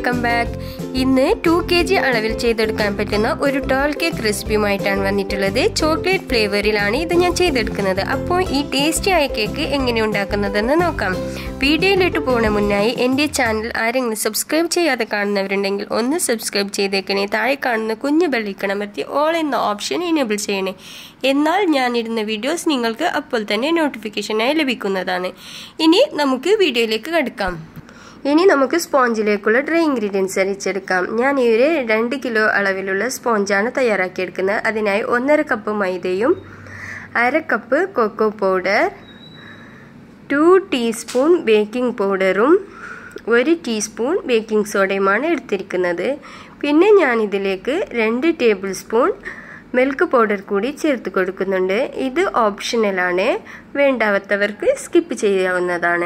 welcome back ഇന്ന് two K G അളവിൽ ചെയ്തെടുക്കാൻ പറ്റുന്ന ഒരു ടോൾ കേക്ക് റെസിപ്പിയുമായിട്ടാണ് വന്നിട്ടുള്ളത് ചോക്ലേറ്റ് ഫ്ലേവറിലാണ് ഇത് ഞാൻ ചെയ്തെടുക്കുന്നത് അപ്പോൾ ഈ ടേസ്റ്റി ആയ കേക്ക് എങ്ങനെ ഉണ്ടാക്കുന്നതെന്ന് നോക്കാം വീഡിയോയിലോട്ട് പോകുന്ന മുന്നായി എൻ്റെ ചാനൽ ആരെങ്കിലും സബ്സ്ക്രൈബ് ചെയ്യാതെ കാണുന്നവരുണ്ടെങ്കിൽ ഒന്ന് സബ്സ്ക്രൈബ് ചെയ്തേക്കണേ താഴെ കാണുന്ന കുഞ്ഞു ബെല്ലിക്കണമർത്തി ഓൾ എന്ന ഓപ്ഷൻ എനേബിൾ ചെയ്യണേ എന്നാൽ ഞാനിടുന്ന വീഡിയോസ് നിങ്ങൾക്ക് അപ്പോൾ തന്നെ നോട്ടിഫിക്കേഷനായി ലഭിക്കുന്നതാണ് ഇനി നമുക്ക് വീഡിയോയിലേക്ക് കടക്കാം ഇനി നമുക്ക് സ്പോഞ്ചിലേക്കുള്ള ഡ്രൈ ഇൻഗ്രീഡിയൻസ് അരിച്ചെടുക്കാം ഞാൻ ഈ ഒരു രണ്ട് കിലോ അളവിലുള്ള സ്പോഞ്ചാണ് തയ്യാറാക്കിയെടുക്കുന്നത് അതിനായി ഒന്നര കപ്പ് മൈദയും അര cup cocoa powder two teaspoon baking പൗഡറും ഒരു ടീസ്പൂൺ ബേക്കിംഗ് സോഡയുമാണ് എടുത്തിരിക്കുന്നത് പിന്നെ ഞാൻ ഇതിലേക്ക് രണ്ട് ടേബിൾ സ്പൂൺ മിൽക്ക് പൗഡർ കൂടി ചേർത്ത് കൊടുക്കുന്നുണ്ട് ഇത് ഓപ്ഷണലാണ് വേണ്ടാത്തവർക്ക് സ്കിപ്പ് ചെയ്യാവുന്നതാണ്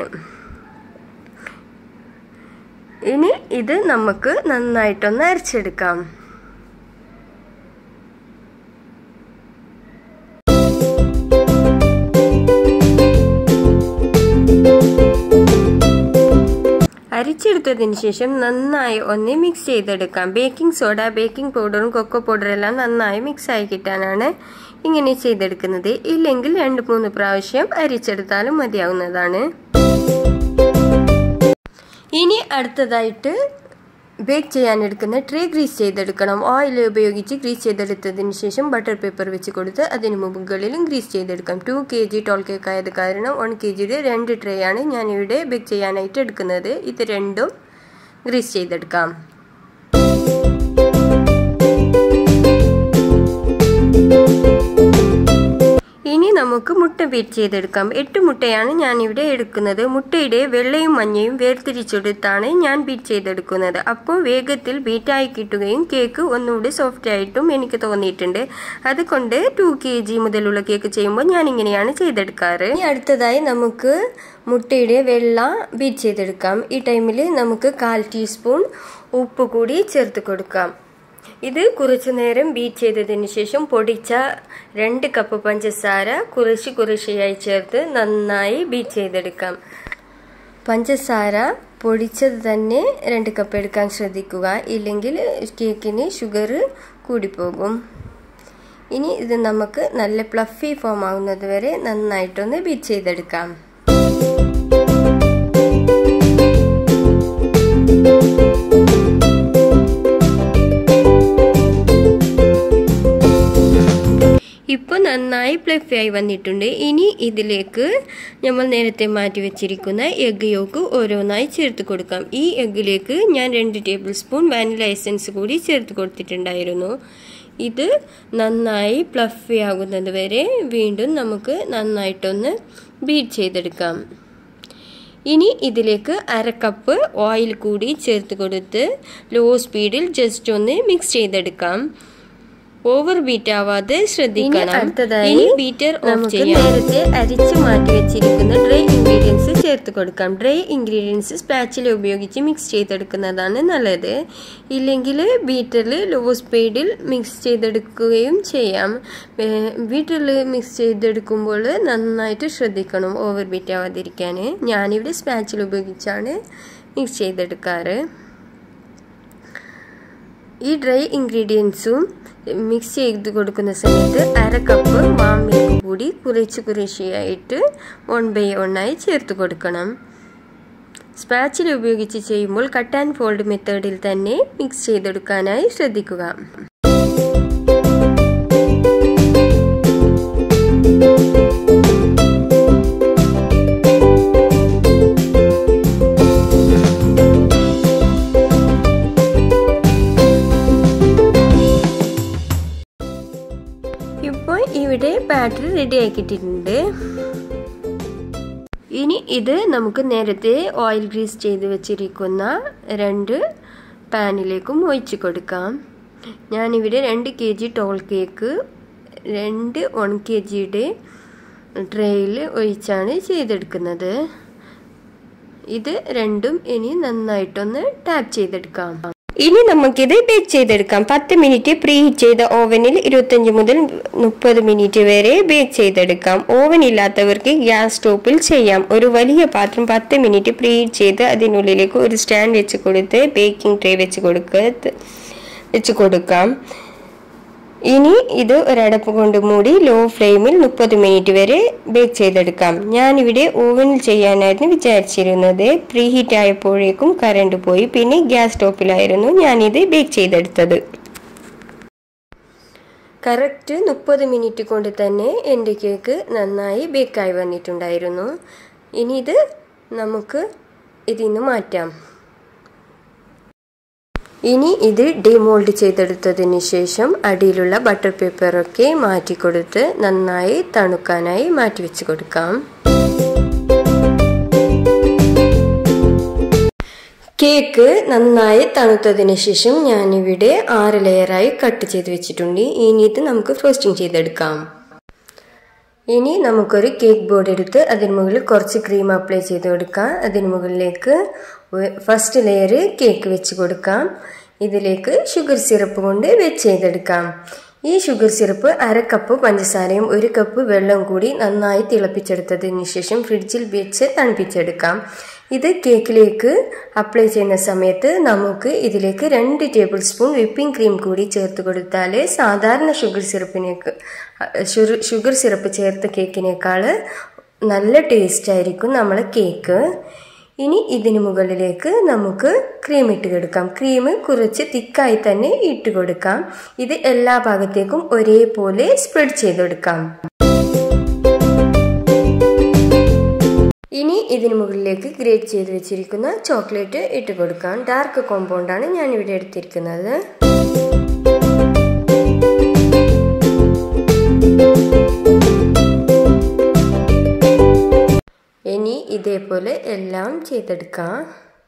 ഇനി ഇത് നമുക്ക് നന്നായിട്ടൊന്ന് അരച്ചെടുക്കാം അരിച്ചെടുത്തതിന് ശേഷം നന്നായി ഒന്ന് മിക്സ് ചെയ്തെടുക്കാം ബേക്കിംഗ് സോഡ ബേക്കിംഗ് പൗഡറും കൊക്കോ പൗഡറും എല്ലാം നന്നായി മിക്സ് ആയി കിട്ടാനാണ് ഇങ്ങനെ ചെയ്തെടുക്കുന്നത് ഇല്ലെങ്കിൽ രണ്ട് മൂന്ന് പ്രാവശ്യം അരിച്ചെടുത്താലും മതിയാവുന്നതാണ് ഇനി അടുത്തതായിട്ട് ബേക്ക് ചെയ്യാൻ എടുക്കുന്ന ട്രേ ഗ്രീസ് ചെയ്തെടുക്കണം ഓയിൽ ഉപയോഗിച്ച് ഗ്രീസ് ചെയ്തെടുത്തതിന് ശേഷം ബട്ടർ പേപ്പർ വെച്ച് കൊടുത്ത് അതിന് മുകളിലും ഗ്രീസ് ചെയ്തെടുക്കാം two K G tall cake ആയത് കാരണം വൺ കെ ജിയുടെ രണ്ട് ട്രേ ആണ് ഞാനിവിടെ ബേക്ക് ചെയ്യാനായിട്ട് എടുക്കുന്നത് ഇത് രണ്ടും ഗ്രീസ് ചെയ്തെടുക്കാം ഇനി നമുക്ക് മുട്ട ബീറ്റ് ചെയ്തെടുക്കാം എട്ട് മുട്ടയാണ് ഞാൻ ഇവിടെ എടുക്കുന്നത് മുട്ടയുടെ വെള്ളയും മഞ്ഞയും വേർതിരിച്ചെടുത്താണ് ഞാൻ ബീറ്റ് ചെയ്തെടുക്കുന്നത് അപ്പോൾ വേഗത്തിൽ ബീറ്റായി കിട്ടുകയും കേക്ക് ഒന്നുകൂടി സോഫ്റ്റ് ആയിട്ടും എനിക്ക് തോന്നിയിട്ടുണ്ട് അതുകൊണ്ട് ടു കെ ജി മുതലുള്ള കേക്ക് ചെയ്യുമ്പോൾ ഞാൻ ഇങ്ങനെയാണ് ചെയ്തെടുക്കാറ് ഇനി അടുത്തതായി നമുക്ക് മുട്ടയുടെ വെള്ള ബീറ്റ് ചെയ്തെടുക്കാം ഈ ടൈമിൽ നമുക്ക് കാൽ ടീസ്പൂൺ ഉപ്പ് കൂടി ചേർത്ത് കൊടുക്കാം ഇത് കുറച്ചു നേരം ബീറ്റ് ചെയ്തതിന് ശേഷം പൊടിച്ച രണ്ട് കപ്പ് പഞ്ചസാര കുറച്ച് കുറച്ചായി ചേർത്ത് നന്നായി ബീറ്റ് ചെയ്തെടുക്കാം പഞ്ചസാര പൊടിച്ചത് തന്നെ രണ്ട് കപ്പ് എടുക്കാൻ ശ്രദ്ധിക്കുക ഇല്ലെങ്കിൽ കേക്കിന് ഷുഗർ കൂടിപ്പോകും ഇനി ഇത് നമുക്ക് നല്ല പ്ലഫി ഫോം ആകുന്നത് വരെ നന്നായിട്ടൊന്ന് ബീറ്റ് ചെയ്തെടുക്കാം ഇപ്പോൾ നന്നായി പ്ലഫിയായി വന്നിട്ടുണ്ട് ഇനി ഇതിലേക്ക് നമ്മൾ നേരത്തെ മാറ്റി വെച്ചിരിക്കുന്ന എഗ് യോക്ക് ഓരോന്നായി ചേർത്ത് കൊടുക്കാം ഈ എഗ്ഗിലേക്ക് ഞാൻ രണ്ട് ടേബിൾ സ്പൂൺ വാനില എസൻസ് കൂടി ചേർത്ത് കൊടുത്തിട്ടുണ്ടായിരുന്നു ഇത് നന്നായി പ്ലഫി ആകുന്നത് വരെ വീണ്ടും നമുക്ക് നന്നായിട്ടൊന്ന് ബീറ്റ് ചെയ്തെടുക്കാം ഇനി ഇതിലേക്ക് അര കപ്പ് ഓയിൽ കൂടി ചേർത്ത് കൊടുത്ത് ലോ സ്പീഡിൽ ജസ്റ്റ് ഒന്ന് മിക്സ് ചെയ്തെടുക്കാം ഓവർ ബീറ്റ് ആവാതെ ശ്രദ്ധിക്കണം അടുത്തതായി ബീറ്റർ ഓഫ് ചെയ്യാം നേരത്തെ അരിച്ച് മാറ്റി വെച്ചിരിക്കുന്ന ഡ്രൈ ഇൻഗ്രീഡിയൻസ് ചേർത്ത് കൊടുക്കാം ഡ്രൈ ഇൻഗ്രീഡിയൻസ് സ്പാച്ചിൽ ഉപയോഗിച്ച് മിക്സ് ചെയ്തെടുക്കുന്നതാണ് നല്ലത് ഇല്ലെങ്കിൽ ബീറ്ററിൽ ലോ സ്പീഡിൽ മിക്സ് ചെയ്തെടുക്കുകയും ചെയ്യാം ബീറ്ററിൽ മിക്സ് ചെയ്തെടുക്കുമ്പോൾ നന്നായിട്ട് ശ്രദ്ധിക്കണം ഓവർ ബീറ്റ് ആവാതിരിക്കാൻ ഞാനിവിടെ സ്പാച്ചിൽ ഉപയോഗിച്ചാണ് മിക്സ് ചെയ്തെടുക്കാറ് ഈ ഡ്രൈ ഇൻഗ്രീഡിയൻസും മിക്സ് ചെയ്ത് കൊടുക്കുന്ന സമയത്ത് അര കപ്പ് വാം മിൽക്ക് കൂടി കുറച്ച് കുറേശ്ശെയായിട്ട് വൺ ബൈ വണ്ണായി ചേർത്ത് കൊടുക്കണം സ്പാച്ചിൽ ഉപയോഗിച്ച് ചെയ്യുമ്പോൾ കട്ട് ആൻഡ് ഫോൾഡ് മെത്തേഡിൽ തന്നെ മിക്സ് ചെയ്തെടുക്കാനായി ശ്രദ്ധിക്കുക ഇപ്പോൾ ഇവിടെ ബാറ്ററി റെഡി ആക്കിയിട്ടുണ്ട് ഇനി ഇത് നമുക്ക് നേരത്തെ ഓയിൽ ഗ്രീസ് ചെയ്ത് വെച്ചിരിക്കുന്ന രണ്ട് പാനിലേക്കും ഒഴിച്ച് കൊടുക്കാം ഞാനിവിടെ രണ്ട് കെ ജി ടോൾ കേക്ക് രണ്ട് വൺ കെ ജിയുടെ ട്രേയിൽ ഒഴിച്ചാണ് ചെയ്തെടുക്കുന്നത് ഇത് രണ്ടും ഇനി നന്നായിട്ടൊന്ന് ടാപ്പ് ചെയ്തെടുക്കാം ഇനി നമുക്കിത് ബേക്ക് ചെയ്തെടുക്കാം പത്ത് മിനിറ്റ് പ്രീ ഹീറ്റ് ചെയ്ത ഓവനിൽ ഇരുപത്തഞ്ച് മുതൽ മുപ്പത് മിനിറ്റ് വരെ ബേക്ക് ചെയ്തെടുക്കാം ഓവൻ ഇല്ലാത്തവർക്ക് ഗ്യാസ് സ്റ്റോപ്പിൽ ചെയ്യാം ഒരു വലിയ പാത്രം പത്ത് മിനിറ്റ് പ്രീ ഹീറ്റ് ചെയ്ത് അതിനുള്ളിലേക്ക് ഒരു സ്റ്റാൻഡ് വെച്ച് കൊടുത്ത് ബേക്കിംഗ് ട്രേ വെച്ച് കൊടുക്ക വെച്ച് കൊടുക്കാം ഇനി ഇത് ഒരടപ്പ് കൊണ്ട് മൂടി ലോ ഫ്ലെയിമിൽ മുപ്പത് മിനിറ്റ് വരെ ബേക്ക് ചെയ്തെടുക്കാം ഞാനിവിടെ ഓവനിൽ ചെയ്യാനായിരുന്നു വിചാരിച്ചിരുന്നത് പ്രീ ഹീറ്റ് ആയപ്പോഴേക്കും കറണ്ട് പോയി പിന്നെ ഗ്യാസ് സ്റ്റോപ്പിലായിരുന്നു ഞാനിത് ബേക്ക് ചെയ്തെടുത്തത് കറക്റ്റ് മുപ്പത് മിനിറ്റ് കൊണ്ട് തന്നെ എൻ്റെ കേക്ക് നന്നായി ബേക്കായി വന്നിട്ടുണ്ടായിരുന്നു ഇനി ഇത് നമുക്ക് ഇതിൽ നിന്ന് മാറ്റാം ഇനി ഇത് ഡിമോൾഡ് ചെയ്തെടുത്തതിന് ശേഷം അടിയിലുള്ള ബട്ടർ പേപ്പറൊക്കെ മാറ്റിക്കൊടുത്ത് നന്നായി തണുക്കാനായി മാറ്റി വെച്ച് കൊടുക്കാം കേക്ക് നന്നായി തണുത്തതിന് ശേഷം ഞാനിവിടെ ആറ് ലെയറായി കട്ട് ചെയ്ത് വെച്ചിട്ടുണ്ട് ഇനി ഇത് നമുക്ക് ഫ്രോസ്റ്റിംഗ് ചെയ്തെടുക്കാം ഇനി നമുക്കൊരു കേക്ക് ബോർഡ് എടുത്ത് അതിന് മുകളിൽ കുറച്ച് ക്രീം അപ്ലൈ ചെയ്ത് കൊടുക്കാം അതിന് മുകളിലേക്ക് ഫസ്റ്റ് ലെയർ കേക്ക് വെച്ച് കൊടുക്കാം ഇതിലേക്ക് ഷുഗർ സിറപ്പ് കൊണ്ട് വെച്ച് ചെയ്തെടുക്കാം ഈ ഷുഗർ സിറപ്പ് അര കപ്പ് പഞ്ചസാരയും ഒരു കപ്പ് വെള്ളം കൂടി നന്നായി തിളപ്പിച്ചെടുത്തതിന് ശേഷം ഫ്രിഡ്ജിൽ വെച്ച് തണുപ്പിച്ചെടുക്കാം ഇത് കേക്കിലേക്ക് അപ്ലൈ ചെയ്യുന്ന സമയത്ത് നമുക്ക് ഇതിലേക്ക് രണ്ട് ടേബിൾ സ്പൂൺ വിപ്പിംഗ് ക്രീം കൂടി ചേർത്ത് കൊടുത്താൽ സാധാരണ ഷുഗർ സിറപ്പിനേക്ക് ഷുഗർ സിറപ്പ് ചേർത്ത കേക്കിനേക്കാൾ നല്ല ടേസ്റ്റ് ആയിരിക്കും നമ്മളെ കേക്ക് ഇനി ഇതിന് മുകളിലേക്ക് നമുക്ക് ക്രീം ഇട്ട് കൊടുക്കാം ക്രീം കുറച്ച് തിക്കായി തന്നെ ഇട്ട് കൊടുക്കാം ഇത് എല്ലാ ഭാഗത്തേക്കും ഒരേപോലെ സ്പ്രെഡ് ചെയ്ത് കൊടുക്കാം ഇനി ഇതിന് മുകളിലേക്ക് ഗ്രേറ്റ് ചെയ്ത് വെച്ചിരിക്കുന്ന ചോക്ലേറ്റ് ഇട്ട് കൊടുക്കാം ഡാർക്ക് കോമ്പൗണ്ടാണ് ഞാൻ ഇവിടെ എടുത്തിരിക്കുന്നത് ഇനി ഇതേപോലെ എല്ലാം ചെയ്തെടുക്കാം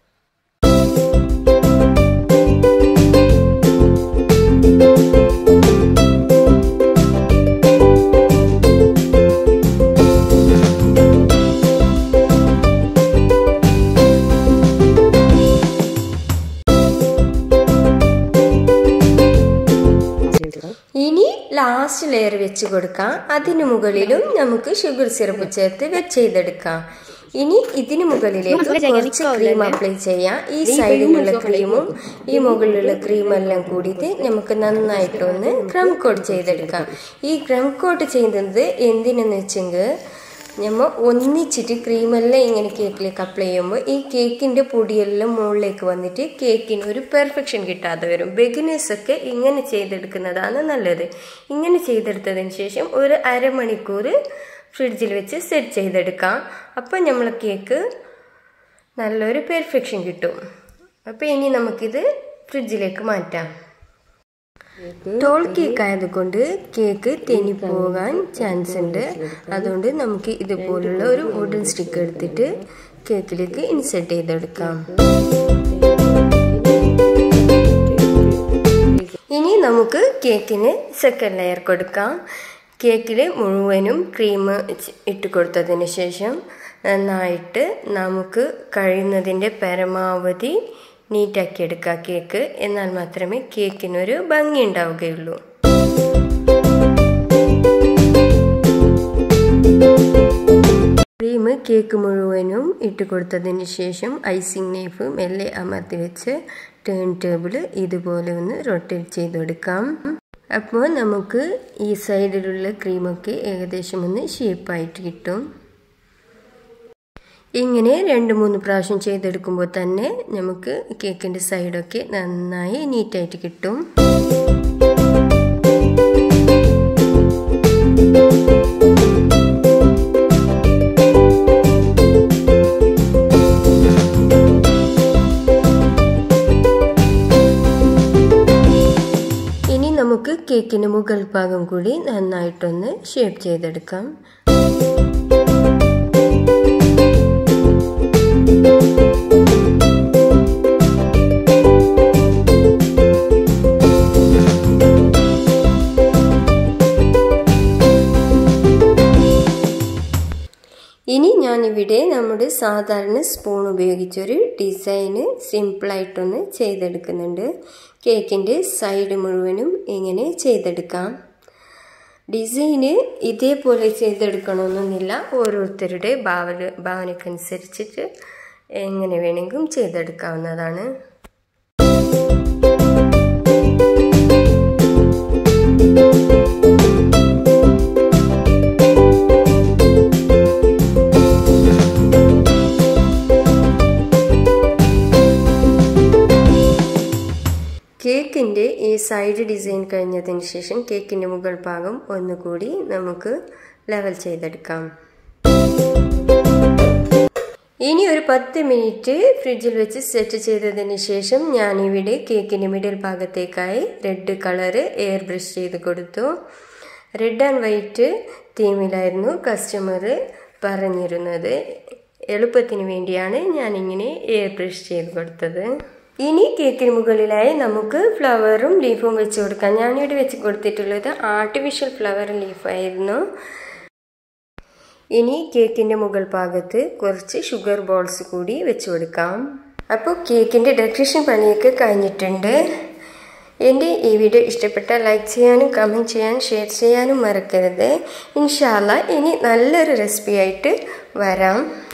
ഇനി ലാസ്റ്റ് ലെയർ വെച്ച് കൊടുക്കാം അതിനു മുകളിലും നമുക്ക് ഷുഗർ സിറപ്പ് ചേർത്ത് വെച്ച് ചെയ്തെടുക്കാം ഇനി ഇതിന് മുകളിലേക്ക് കുറച്ച് ക്രീം അപ്ലൈ ചെയ്യാം ഈ സൈഡിലുള്ള ക്രീമും ഈ മുകളിലുള്ള ക്രീമെല്ലാം കൂടിയിട്ട് നമുക്ക് നന്നായിട്ടൊന്ന് ക്രം കോട്ട് ചെയ്തെടുക്കാം ഈ ക്രം കോട്ട് ചെയ്യുന്നത് എന്തിനെന്ന് വെച്ചെങ്കിൽ നമ്മൾ ഒന്നിച്ചിട്ട് ക്രീമെല്ലാം ഇങ്ങനെ കേക്കിലേക്ക് അപ്ലൈ ചെയ്യുമ്പോൾ ഈ കേക്കിൻ്റെ പൊടിയെല്ലാം മുകളിലേക്ക് വന്നിട്ട് കേക്കിന് ഒരു പെർഫെക്ഷൻ കിട്ടാതെ വരും ബിഗിനേഴ്സൊക്കെ ഇങ്ങനെ ചെയ്തെടുക്കുന്നതാണ് നല്ലത് ഇങ്ങനെ ചെയ്തെടുത്തതിന് ശേഷം ഒരു അരമണിക്കൂർ ഫ്രിഡ്ജിൽ വെച്ച് സെറ്റ് ചെയ്തെടുക്കാം അപ്പോൾ നമ്മൾ കേക്ക് നല്ലൊരു പെർഫെക്ഷൻ കിട്ടും അപ്പോൾ ഇനി നമുക്കിത് ഫ്രിഡ്ജിലേക്ക് മാറ്റാം ടോൾ കേക്ക് ആയതുകൊണ്ട് കേക്ക് തെന്നിപ്പോകാൻ ചാൻസ് ഉണ്ട് അതുകൊണ്ട് നമുക്ക് ഇതുപോലുള്ള ഒരു വുഡൻ സ്റ്റിക്ക് എടുത്തിട്ട് കേക്കിലേക്ക് ഇൻസെർട്ട് ചെയ്തെടുക്കാം ഇനി നമുക്ക് കേക്കിന് സെക്കൻഡ് ലെയർ കൊടുക്കാം കേക്കിൽ മുഴുവനും ക്രീം ഇട്ട് കൊടുത്തതിന് ശേഷം നന്നായിട്ട് നമുക്ക് കഴിയുന്നതിൻ്റെ പരമാവധി നീറ്റാക്കി എടുക്കുക കേക്ക് എന്നാൽ മാത്രമേ കേക്കിനൊരു ഭംഗി ഉണ്ടാവുകയുള്ളൂ ക്രീം കേക്ക് മുഴുവനും ഇട്ട് കൊടുത്തതിന് ശേഷം ഐസിങ് നൈഫ് മെല്ലെ അമർത്തി വെച്ച് ടേൺ ടേബിൾ ഇതുപോലെ ഒന്ന് റൊട്ടേറ്റ് ചെയ്തെടുക്കാം അപ്പോൾ നമുക്ക് ഈ സൈഡിലുള്ള ക്രീമൊക്കെ ഏകദേശം ഒന്ന് ഷേപ്പായിട്ട് കിട്ടും ഇങ്ങനെ രണ്ട് മൂന്ന് പ്രാവശ്യം ചെയ്തെടുക്കുമ്പോൾ തന്നെ നമുക്ക് കേക്കിൻ്റെ സൈഡൊക്കെ നന്നായി നീറ്റായിട്ട് കിട്ടും ഇനി നമുക്ക് കേക്കിന് മുകൾ ഭാഗം കൂടി നന്നായിട്ടൊന്ന് ഷേപ്പ് ചെയ്തെടുക്കാം ഞാനിവിടെ നമ്മുടെ സാധാരണ സ്പൂൺ ഉപയോഗിച്ചൊരു ഡിസൈന് സിമ്പിളായിട്ടൊന്ന് ചെയ്തെടുക്കുന്നുണ്ട് കേക്കിൻ്റെ സൈഡ് മുഴുവനും ഇങ്ങനെ ചെയ്തെടുക്കാം ഡിസൈന് ഇതേപോലെ ചെയ്തെടുക്കണമെന്നൊന്നുമില്ല ഓരോരുത്തരുടെ ഭാവന ഭാവനക്കനുസരിച്ചിട്ട് എങ്ങനെ വേണമെങ്കിലും ചെയ്തെടുക്കാവുന്നതാണ് കേക്കിൻ്റെ ഈ സൈഡ് ഡിസൈൻ കഴിഞ്ഞതിന് ശേഷം കേക്കിൻ്റെ മുകൾ ഭാഗം ഒന്നുകൂടി നമുക്ക് ലെവൽ ചെയ്തെടുക്കാം ഇനി ഒരു പത്ത് മിനിറ്റ് ഫ്രിഡ്ജിൽ വെച്ച് സെറ്റ് ചെയ്തതിന് ശേഷം ഞാനിവിടെ കേക്കിൻ്റെ മിഡിൽ ഭാഗത്തേക്കായി റെഡ് കളറ് എയർ ബ്രഷ് ചെയ്ത് കൊടുത്തു റെഡ് ആൻഡ് വൈറ്റ് തീമിലായിരുന്നു കസ്റ്റമർ പറഞ്ഞിരുന്നത് എളുപ്പത്തിന് വേണ്ടിയാണ് ഞാനിങ്ങനെ എയർ ബ്രഷ് ചെയ്ത് കൊടുത്തത് ഇനി കേക്കിന് മുകളിലായി നമുക്ക് ഫ്ലവറും ലീഫും വെച്ച് കൊടുക്കാം ഞാനിവിടെ വെച്ച് കൊടുത്തിട്ടുള്ളത് ആർട്ടിഫിഷ്യൽ ഫ്ലവർ ലീഫായിരുന്നു ഇനി കേക്കിൻ്റെ മുകൾ ഭാഗത്ത് കുറച്ച് ഷുഗർ ബോൾസ് കൂടി വെച്ച് കൊടുക്കാം അപ്പോൾ കേക്കിൻ്റെ ഡെക്കറേഷൻ പണിയൊക്കെ കഴിഞ്ഞിട്ടുണ്ട് എൻ്റെ ഈ വീഡിയോ ഇഷ്ടപ്പെട്ടാൽ ലൈക്ക് ചെയ്യാനും കമൻറ്റ് ചെയ്യാനും ഷെയർ ചെയ്യാനും മറക്കരുത് ഇൻഷാല്ല ഇനി നല്ലൊരു റെസിപ്പി ആയിട്ട് വരാം